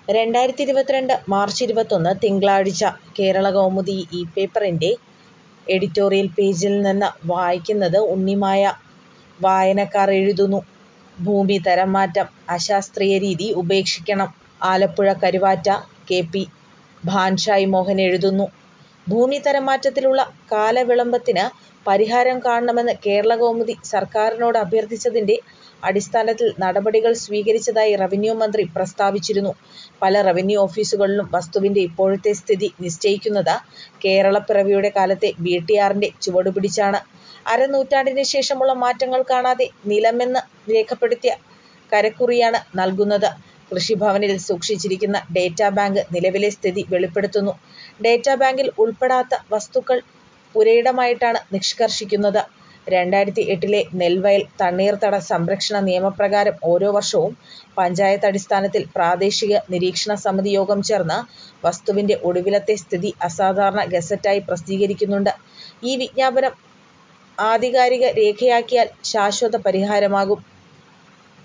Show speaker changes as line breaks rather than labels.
രണ്ടായിരത്തി ഇരുപത്തിരണ്ട് മാർച്ച് ഇരുപത്തൊന്ന് തിങ്കളാഴ്ച കേരളകൗമുദി ഈ പേപ്പറിൻ്റെ എഡിറ്റോറിയൽ പേജിൽ നിന്ന് വായിക്കുന്നത് ഉണ്ണിമായ. വായനക്കാർ എഴുതുന്നു. ഭൂമി തരംമാറ്റം അശാസ്ത്രീയ രീതി ഉപേക്ഷിക്കണം. ആലപ്പുഴ കരുവാറ്റ കെ. പി. ഭാൻഷായ് മോഹൻ എഴുതുന്നു. ഭൂമി തരംമാറ്റത്തിലുള്ള കാലവിളംബത്തിന് പരിഹാരം കാണണമെന്ന് കേരളകൗമുദി സർക്കാരിനോട് അഭ്യർത്ഥിച്ചതിൻ്റെ അടിസ്ഥാനത്തിൽ നടപടികൾ സ്വീകരിച്ചതായി റവന്യൂ മന്ത്രി പ്രസ്താവിച്ചിരുന്നു. പല റവന്യൂ ഓഫീസുകളിലും വസ്തുവിൻ്റെ ഇപ്പോഴത്തെ സ്ഥിതി നിശ്ചയിക്കുന്നത് കേരളപ്പിറവിയുടെ കാലത്തെ ബിടിആറിൻ്റെ ചുവടുപിടിച്ചാണ്. അരനൂറ്റാണ്ടിന് ശേഷമുള്ള മാറ്റങ്ങൾ കാണാതെ നിലമെന്ന് രേഖപ്പെടുത്തിയ കരക്കുറിയാണ് നൽകുന്നത്. കൃഷിഭവനിൽ സൂക്ഷിച്ചിരിക്കുന്ന ഡേറ്റാ ബാങ്ക് നിലവിലെ സ്ഥിതി വെളിപ്പെടുത്തുന്നു. ഡേറ്റാ ബാങ്കിൽ ഉൾപ്പെടാത്ത വസ്തുക്കൾ പുരയിടമായിട്ടാണ് നിഷ്കർഷിക്കുന്നത്. രണ്ടായിരത്തി എട്ടിലെ നെൽവയൽ തണ്ണീർത്തട സംരക്ഷണ നിയമപ്രകാരം ഓരോ വർഷവും പഞ്ചായത്തടിസ്ഥാനത്തിൽ പ്രാദേശിക നിരീക്ഷണ സമിതി യോഗം ചേർന്ന് വസ്തുവിൻ്റെ ഒടുവിലത്തെ സ്ഥിതി അസാധാരണ ഗസറ്റായി പ്രസിദ്ധീകരിക്കുന്നുണ്ട്. ഈ വിജ്ഞാപനം ആധികാരിക രേഖയാക്കിയാൽ ശാശ്വത പരിഹാരമാകും.